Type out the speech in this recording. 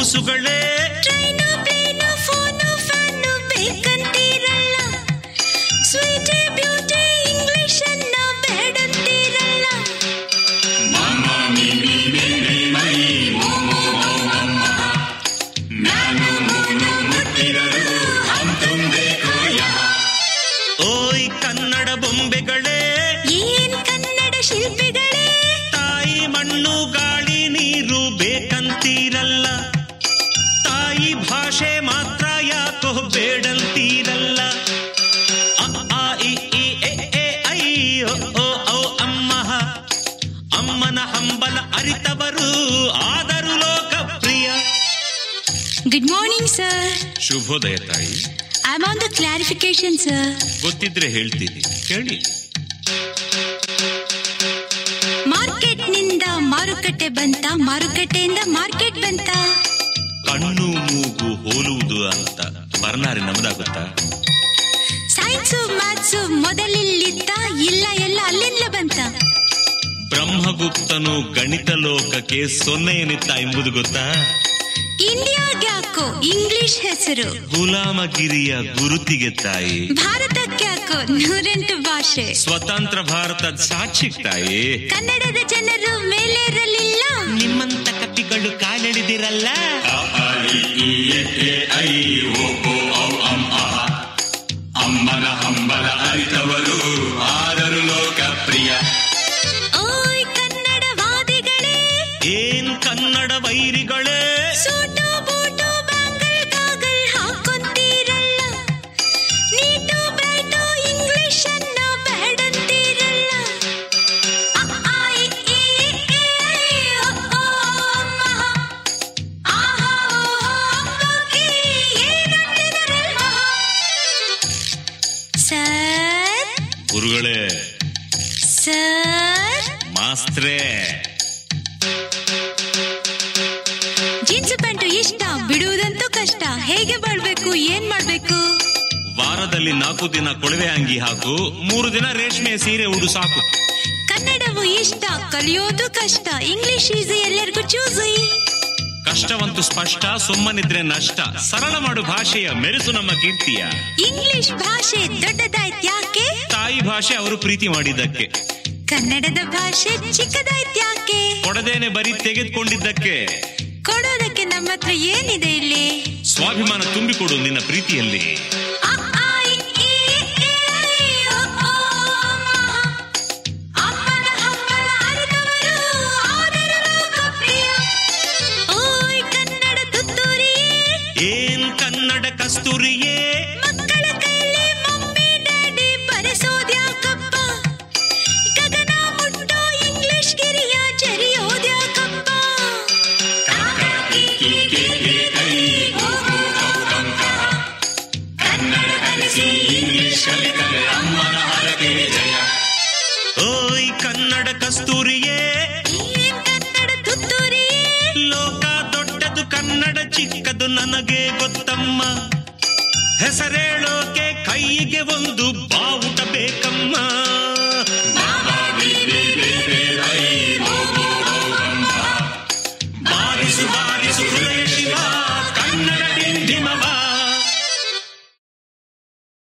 ಕೂಸುಗಳೇ train plane phone fan ಬೇಕಂತೀರಲ್ಲ sweety beauty English ಅನ್ನ ಬೇಡಂತೀರಲ್ಲ ಓಯ್ ಕನ್ನಡ ಬೊಂಬೆಗಳೇ ಏನ್ ಕನ್ನಡ ಶಿಲ್ಪಿಗಳೇ ತಾಯಿ ಮಣ್ಣು ಗಾಳಿ ನೀರು ಬೇಕಂತೀರಲ್ಲ ತಾಯಿ ಭಾಷೆ ಮಾತ್ರ ಯಾಕೋ ಬೇಡಂತೀರಲ್ಲ ಅ, ಆ, ಇ, ಈ, ಎ, ಎ, ಐ, ಒ, ಓ, ಔ, ಅಮ್ಮ ಅಮ್ಮನ ಹಂಬಲ ಅರಿತವರು ಆದರೂ ಲೋಕಪ್ರಿಯ ಗುಡ್ ಮಾರ್ನಿಂಗ್ ಸರ್ ಶುಭೋದಯ ತಾಯಿ I on the clarification sir ಗೊತ್ತಿದ್ರೆ ಹೇಳ್ತೀನಿ ಹೇಳಿ ಮಾರ್ಕೆಟ್ ನಿಂದ ಮಾರುಕಟ್ಟೆ ಬಂತ ಮಾರುಕಟ್ಟೆಯಿಂದ ಮಾರ್ಕೆಟ್ ಬಂತ ಕಣ್ಣು ಮೂಗು ಹೋಲುವುದು ಅಂತ ಬರ್ನಾರಿ ನಮ್ದಾಗುತ್ತಾ ಸೈನ್ಸು ಮ್ಯಾಥ್ಸು ಮೊದಲಿಲ್ಲಿತ್ತ ಇಲ್ಲ ಎಲ್ಲ ಅಲ್ಲಿಂದ ಬಂತ ಬ್ರಹ್ಮಗುಪ್ತನು ಗಣಿತ ಲೋಕಕ್ಕೆ ಸೊನ್ನೆ ಏನಿತ್ತ ಎಂಬುದು ಗೊತ್ತಾ ಇಂಡಿಯಾಗೆ ಯಾಕೋ ಇಂಗ್ಲಿಷ್ ಹೆಸರು ಗುಲಾಮಗಿರಿಯ ಗುರುತಿಗೆ ತಾಯಿ ಭಾರತಕ್ಕೆ ಯಾಕೋ ನೂರೆಂಟು ಭಾಷೆ ಸ್ವತಂತ್ರ ಭಾರತದ ಸಾಕ್ಷಿ ತಾಯಿ ಕನ್ನಡದ ಜನರು ಮೇಲೇರಲಿಲ್ಲ ನಿಮ್ಮಂತ ಕಪಿಗಳು ಕಾಲೆಳೆದಿರಲ್ಲ ಅಮ್ಮನ ಹಂಬಲ ಅರಿತವರು ಆದರೂ ಲೋಕಪ್ರಿಯ ಓಯ್ ಕನ್ನಡವಾದಿಗಳೇ ಏನ್ ಕನ್ನಡ ವೈರಿಗಳೇ ಸೂಟು ಬೂಟು ಬ್ಯಾಂಗಲ್ ಗಾಗಲ್ ಹಾಕೊಂತೀರಲ್ಲ ನೀಟು ಬ್ರೈಟು ಇಂಗ್ಲಿಷ್ ಅನ್ನ ಬೇಡಂತೀರಲ್ಲ ಅ, ಆ, ಇ, ಈ, ಎ, ಐ, ಒ, ಓ, ಅಮ್ಮ. ಆಹಾ, ಓಹೋ, ಅಪ್ಪಗೆ ಏನಂತಿದರಲ್ಲ? ಸರ್ ಗುರುಗಳೇ ಸರ್ ಮಾಸ್ತ್ರೇ ಜೀನ್ಸ್ ಪ್ಯಾಂಟು ಇಷ್ಟ ಬಿಡುವುದಂತೂ ಕಷ್ಟ ಹೇಗೆ ಬಾಳ್ಬೇಕು ಏನ್ ಮಾಡ್ಬೇಕು ವಾರದಲ್ಲಿ ನಾಲ್ಕು ದಿನ ಕೊಳವೆ ಅಂಗಿ ಹಾಕು ಮೂರು ದಿನ ರೇಷ್ಮೆ ಸೀರೆ ಉಡು ಸಾಕು ಕನ್ನಡವು ಇಷ್ಟ ಕಲಿಯೋದು ಕಷ್ಟ ಇಂಗ್ಲಿಷ್ ಈಸಿ ಎಲ್ಲರಿಗೂ ಚೂಸಿ ಕಷ್ಟವಂತೂ ಸ್ಪಷ್ಟ ಸುಮ್ಮನಿದ್ರೆ ನಷ್ಟ ಸರಳ ಮಾಡು ಭಾಷೆಯ ಮೆರೆಸು ನಮ್ಮ ಕೀರ್ತಿಯ ಇಂಗ್ಲಿಷ್ ಭಾಷೆ ದೊಡ್ಡದಾಯ್ತ್ ಯಾಕೆ ತಾಯಿ ಭಾಷೆ ಅವರು ಪ್ರೀತಿ ಮಾಡಿದ್ದಕ್ಕೆ ಕನ್ನಡದ ಭಾಷೆ ಚಿಕ್ಕದಾಯ್ತ್ ಯಾಕೆ ಕೊಡದೇನೆ ಬರೀ ತೆಗೆದುಕೊಂಡಿದ್ದಕ್ಕೆ ಕೊಡೋದಕ್ಕೆ ನಮ್ಮ ಹತ್ರ ಏನಿದೆ ಇಲ್ಲಿ ಸ್ವಾಭಿಮಾನ ತುಂಬಿಕೊಡು ನಿನ್ನ ಪ್ರೀತಿಯಲ್ಲಿ ಅ, ಆ, ಇ, ಈ, ಎ, ಐ, ಒ, ಓ, ಅಮ್ಮ. ಅಮ್ಮನ ಹಂಬಲ ಅರಿತವರು ಆದರೂ ಲೋಕಪ್ರಿಯ. ಓಯ್ ಕನ್ನಡ ತುತ್ತೂರಿಯೇ ಏನ್ ಕನ್ನಡ ಕಸ್ತೂರಿಯೇ ಮಕ್ಕಳ ಕೈಲಿ ಮಮ್ಮಿ ಡ್ಯಾಡಿ ಬರೆಸೋದ್ಯಾಕಪ್ಪ ಗಗನ ಮುಟ್ಟೋ ಇಂಗ್ಲಿಷ್ ಗಿರಿಯ ಜರಿಯೋದ್ಯಾಕಪ್ಪ ಕನ್ನಡ ಕಲಿಸಿ ಇಂಗ್ಲಿಷ್ ಕಲಿತರೆ ಅಮ್ಮನ ಹರಕೆ ಜಯ ಓಯ್ ಕನ್ನಡ ಕಸ್ತೂರಿಯೇ ಏನ್ ಕನ್ನಡ ತುತ್ತೂರಿಯೇ ಲೋಕ ದೊಡ್ಡದು ಕನ್ನಡ ಚಿಕ್ಕದು ನನಗೆ ಗೊತ್ತಮ್ಮ ಹೆಸರೇಳೋಕೆ ಕೈಗೆ ಒಂದು ಬಾವುಟ ಬೇಕಮ್ಮ ಬಾರಿಸು ಬಾರಿಸು ಹೃದಯ ಶಿವ ಕನ್ನಡ ಡಿಂಡಿಮವ